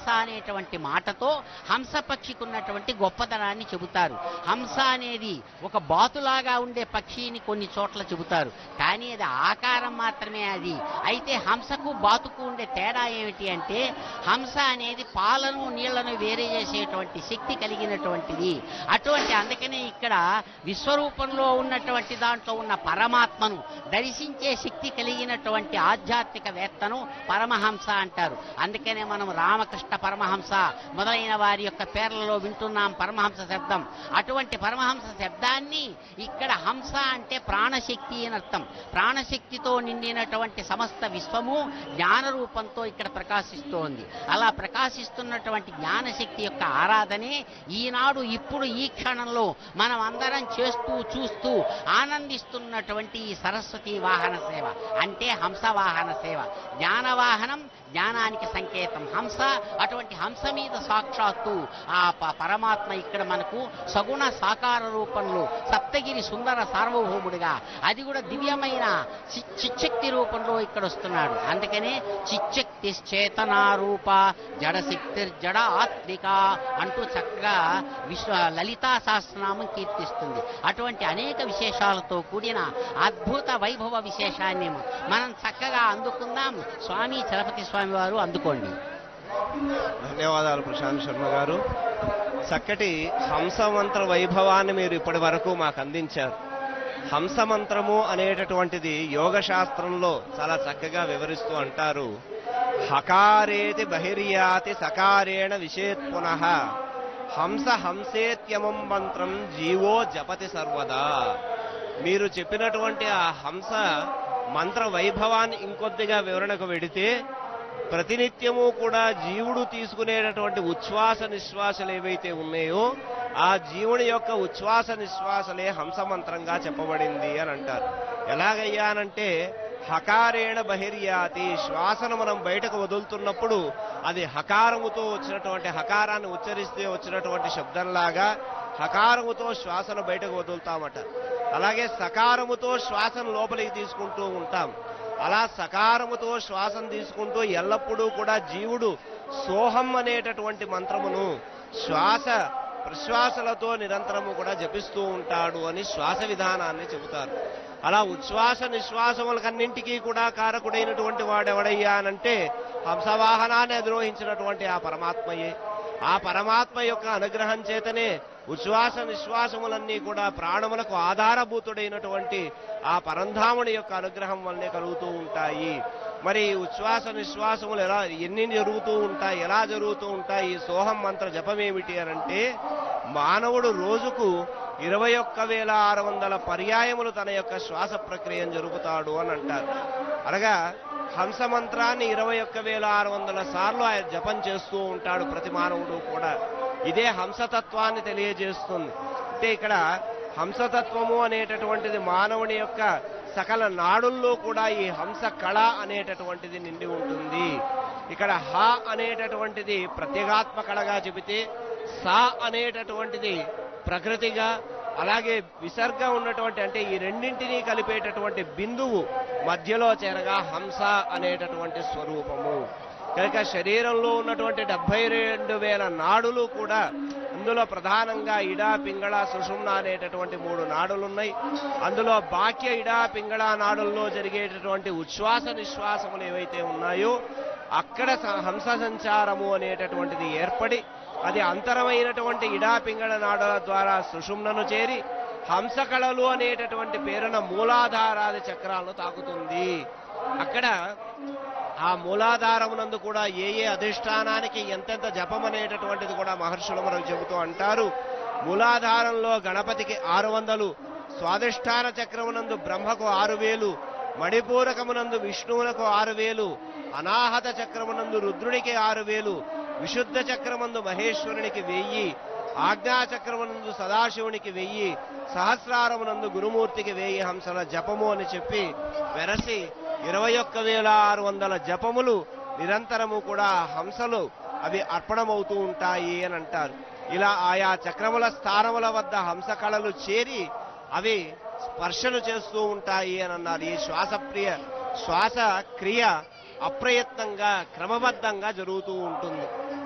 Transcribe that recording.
అనేటువంటి మాటతో హంస పక్షికి ఉన్నటువంటి గొప్పతనాన్ని చెబుతారు హంస అనేది ఒక బాతులాగా ఉండే పక్షిని కొన్ని చోట్ల చెబుతారు కానీ అది ఆకారం మాత్రమే అది అయితే హంసకు బాతుకు ఉండే తేడా ఏమిటి అంటే హంస అనేది పాలను నీళ్లను వేరే చేసేటువంటి శక్తి కలిగినటువంటిది అటువంటి అందుకనే ఇక్కడ విశ్వరూపంలో ఉన్నటువంటి దాంట్లో ఉన్న పరమాత్మను దర్శించే శక్తి కలిగినటువంటి ఆధ్యాత్మిక వేత్తను పరమహంస అంటారు అందుకనే మనం రామకృష్ణ పరమహంస మొదలైన వారి యొక్క పేర్లలో వింటున్నాం పరమహంస శబ్దం అటువంటి పరమహంస శబ్దాన్ని ఇక్కడ హంస అంటే ప్రాణశక్తి అని అర్థం ప్రాణశక్తితో నిండినటువంటి సమస్త విశ్వము జ్ఞాన రూపంతో ఇక్కడ ప్రకాశిస్తోంది అలా ప్రకాశిస్తున్నటువంటి జ్ఞానశక్తి యొక్క ఆరాధనే ఈనాడు ఇప్పుడు ఈ క్షణంలో మనం అందరం చేస్తూ చూస్తూ ఆనందిస్తున్నటువంటి ఈ సరస్వతి వాహన సేవ అంటే హంస వాహన సేవ జ్ఞాన వాహనం జ్ఞానానికి సంకేతం హంస అటువంటి హంస మీద సాక్షాత్తు ఆ ప- పరమాత్మ ఇక్కడ మనకు సగుణ సాకార రూపంలో సప్తగిరి సుందర సార్వభౌముడిగా అది కూడా దివ్యమైన చి- చిచ్చక్తి రూపంలో ఇక్కడ వస్తున్నాడు అందుకనే చిచ్చక్తి చేతనారూప జడశక్తి జడ ఆత్మిక అంటూ చక్కగా విశ్వ లలితా సహస్రనామం కీర్తిస్తుంది అటువంటి అనేక విశేషాలతో కూడిన అద్భుత వైభవ విశేషాన్ని మనం చక్కగా అందుకుందాం స్వామి చలపతి స్వామి వారు అందుకోండి ధన్యవాదాలు ప్రశాంత్ శర్మ గారు చక్కటి హంస మంత్ర వైభవాన్ని మీరు ఇప్పటి వరకు మాకు అందించారు హంస మంత్రము అనేటటువంటిది యోగ శాస్త్రంలో చాలా చక్కగా వివరిస్తూ అంటారు హకారేతి బహిర్యాతి సకారేణ విషేత్ పునః హంస హంసేత్యమం మంత్రం జీవో జపతి సర్వదా మీరు చెప్పినటువంటి ఆ హంస మంత్ర వైభవాన్ని ఇంకొద్దిగా వివరణకు వెడితే ప్రతినిత్యము కూడా జీవుడు తీసుకునేటటువంటి ఉచ్ఛ్వాస నిశ్వాసలు ఏవైతే ఉన్నాయో ఆ జీవుని యొక్క ఉచ్ఛ్వాస నిశ్వాసలే హంస మంత్రంగా చెప్పబడింది అని అంటారు ఎలాగయ్యానంటే హకారేణ బహిర్యాతి శ్వాసను మనం బయటకు వదులుతున్నప్పుడు అది హకారముతో వచ్చినటువంటి హకారాన్ని ఉచ్చరిస్తే వచ్చినటువంటి శబ్దంలాగా హకారముతో శ్వాసను బయటకు వదులుతామట అలాగే సకారముతో శ్వాసను లోపలికి తీసుకుంటూ ఉంటాం అలా సకారముతో శ్వాసను తీసుకుంటూ ఎల్లప్పుడూ కూడా జీవుడు సోహం అనేటటువంటి మంత్రమును శ్వాస ప్రశ్వాసలతో నిరంతరము కూడా జపిస్తూ ఉంటాడు అని శ్వాస విధానాన్ని చెబుతారు అలా ఉచ్ఛ్వాస నిశ్వాసములకన్నింటికీ కూడా కారకుడైనటువంటి వాడెవడయ్యా అనంటే హంసవాహనాన్ని అధిరోహించినటువంటి ఆ పరమాత్మయే ఆ పరమాత్మ యొక్క అనుగ్రహం చేతనే ఉచ్ఛ్వాస నిశ్వాసములన్నీ కూడా ప్రాణములకు ఆధారభూతుడైనటువంటి ఆ పరంధాముని యొక్క అనుగ్రహం వల్లనే కలుగుతూ ఉంటాయి మరి ఈ ఉచ్ఛ్వాస నిశ్వాసములు ఎలా ఎన్ని జరుగుతూ ఉంటాయి ఎలా జరుగుతూ ఉంటాయి ఈ సోహం మంత్ర జపం ఏమిటి అనంటే మానవుడు రోజుకు ఇరవై ఒక్క వేల ఆరు వందల పర్యాయములు తన యొక్క శ్వాస ప్రక్రియను జరుపుతాడు అని అంటారు అనగా హంస మంత్రాన్ని ఇరవై ఒక్క వేల ఆరు వందల సార్లు ఆయన జపం చేస్తూ ఉంటాడు ప్రతి మానవుడు కూడా ఇదే హంసతత్వాన్ని తెలియజేస్తుంది అంటే ఇక్కడ హంసతత్వము అనేటటువంటిది మానవుని యొక్క సకల నాడుల్లో కూడా ఈ హంస కళ అనేటటువంటిది నిండి ఉంటుంది ఇక్కడ హ అనేటటువంటిది ప్రత్యేగాత్మ కళగా చెబితే సా అనేటటువంటిది ప్రకృతిగా అలాగే విసర్గ ఉన్నటువంటి అంటే ఈ రెండింటినీ కలిపేటటువంటి బిందువు మధ్యలో చేరగా హంస అనేటటువంటి స్వరూపము కనుక శరీరంలో ఉన్నటువంటి డెబ్బై రెండు వేల నాడులు కూడా అందులో ప్రధానంగా ఇడా పింగళ సుషుమ్న అనేటటువంటి మూడు నాడులు ఉన్నాయి అందులో బాక్య ఇడా పింగళ నాడుల్లో జరిగేటటువంటి ఉచ్ఛ్వాస నిశ్వాసములు ఏవైతే ఉన్నాయో అక్కడ స- హంస సంచారము అనేటటువంటిది ఏర్పడి అది అంతరమైనటువంటి ఇడా పింగళ నాడుల ద్వారా సుషుమ్నను చేరి హంసకళలు అనేటటువంటి పేరున మూలాధారాది చక్రాలను తాకుతుంది అక్కడ ఆ మూలాధారమునందు కూడా ఏ ఏ అధిష్టానానికి ఎంతెంత జపం అనేటటువంటిది కూడా మహర్షులు మనకు చెబుతూ అంటారు మూలాధారంలో గణపతికి ఆరు వందలు స్వాధిష్టాన చక్రమునందు బ్రహ్మకు ఆరు వేలు మణిపూరకమునందు విష్ణువులకు ఆరు వేలు అనాహత చక్రమునందు రుద్రునికి ఆరు వేలు విశుద్ధ చక్రమందు మహేశ్వరునికి వెయ్యి ఆజ్ఞా చక్రమునందు సదాశివునికి వెయ్యి సహస్రారమునందు గురుమూర్తికి వెయ్యి హంసల జపము అని చెప్పి వెరసి ఇరవై ఒక్క వేల ఆరు వందల జపములు నిరంతరము కూడా హంసలు అవి అర్పణమవుతూ ఉంటాయి అని అంటారు ఇలా ఆయా చక్రముల స్థానముల వద్ద హంస కళలు చేరి అవి స్పర్శలు చేస్తూ ఉంటాయి అని అన్నారు ఈ శ్వాసప్రియ శ్వాస క్రియ అప్రయత్నంగా క్రమబద్ధంగా జరుగుతూ ఉంటుంది